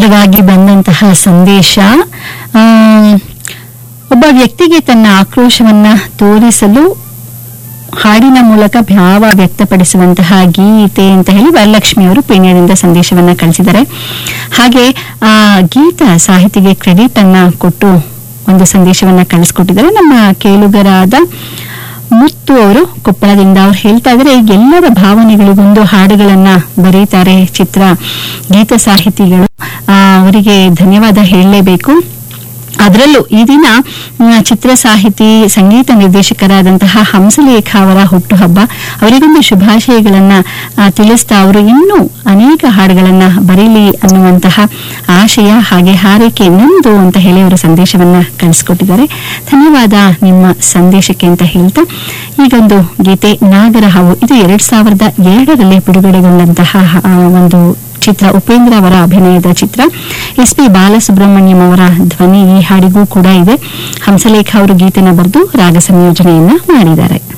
ಸುಂದರವಾಗಿ ಬಂದಂತಹ ಸಂದೇಶ ಆ, ಒಬ್ಬ ವ್ಯಕ್ತಿಗೆ ತನ್ನ ಆಕ್ರೋಶವನ್ನ ತೋರಿಸಲು ಹಾಡಿನ ಮೂಲಕ ಭಾವ ವ್ಯಕ್ತಪಡಿಸುವಂತಹ ಗೀತೆ ಅಂತ ಹೇಳಿ ವರಲಕ್ಷ್ಮಿ ಅವರು ಪೀಣ್ಯದಿಂದ ಸಂದೇಶವನ್ನ ಕಳಿಸಿದ್ದಾರೆ ಹಾಗೆ ಆ ಗೀತ ಸಾಹಿತಿಗೆ ಕ್ರೆಡಿಟ್ ಅನ್ನ ಕೊಟ್ಟು ಒಂದು ಸಂದೇಶವನ್ನ ಕಳಿಸ್ಕೊಟ್ಟಿದ್ದಾರೆ ನಮ್ಮ ಕೇಳುಗರಾದ ಮುತ್ತು ಅವರು ಕೊಪ್ಪಳದಿಂದ ಅವ್ರು ಹೇಳ್ತಾ ಇದ್ದಾರೆ ಎಲ್ಲರ ಭಾವನೆಗಳಿಗೊಂದು ಹಾಡುಗಳನ್ನ ಬರೀತಾರೆ ಚಿತ್ರ ಗೀತ ಸಾಹಿತಿಗಳು ಆ, ಅವರಿಗೆ ಧನ್ಯವಾದ ಹೇಳಲೇಬೇಕು ಅದರಲ್ಲೂ ಈ ದಿನ ಮ್, ಚಿತ್ರ ಸಾಹಿತಿ ಸಂಗೀತ ನಿರ್ದೇಶಕರಾದಂತಹ ಹಂಸಲೇಖ ಅವರ ಹುಟ್ಟುಹಬ್ಬ ಅವರಿಗೊಂದು ಶುಭಾಶಯಗಳನ್ನ ಆ, ತಿಳಿಸ್ತಾ ಅವರು ಇನ್ನೂ ಅನೇಕ ಹಾಡುಗಳನ್ನ ಬರೀಲಿ ಅನ್ನುವಂತಹ ಆಶಯ ಹಾಗೆ ಹಾರೈಕೆ ನಂದು ಅಂತ ಹೇಳಿ ಅವರು ಸಂದೇಶವನ್ನ ಕಳಿಸ್ಕೊಟ್ಟಿದ್ದಾರೆ ಧನ್ಯವಾದ ನಿಮ್ಮ ಸಂದೇಶಕ್ಕೆ ಅಂತ ಹೇಳ್ತಾ ಈಗೊಂದು ಗೀತೆ ನಾಗರ ಹಾವು ಇದು ಎರಡ್ ಸಾವಿರದ ಎರಡರಲ್ಲಿ ಬಿಡುಗಡೆಗೊಂಡಂತಹ ಆ, ಒಂದು ಚಿತ್ರ ಉಪೇಂದ್ರ ಅವರ ಅಭಿನಯದ ಚಿತ್ರ ಎಸ್ ಪಿ ಬಾಲಸುಬ್ರಹ್ಮಣ್ಯಂ ಅವರ ಧ್ವನಿ ಈ ಹಾಡಿಗೂ ಕೂಡ ಇದೆ ಹಂಸಲೇಖ ಅವರು ಗೀತೆನ ಬರೆದು ರಾಗ ಸಂಯೋಜನೆಯನ್ನ ಮಾಡಿದ್ದಾರೆ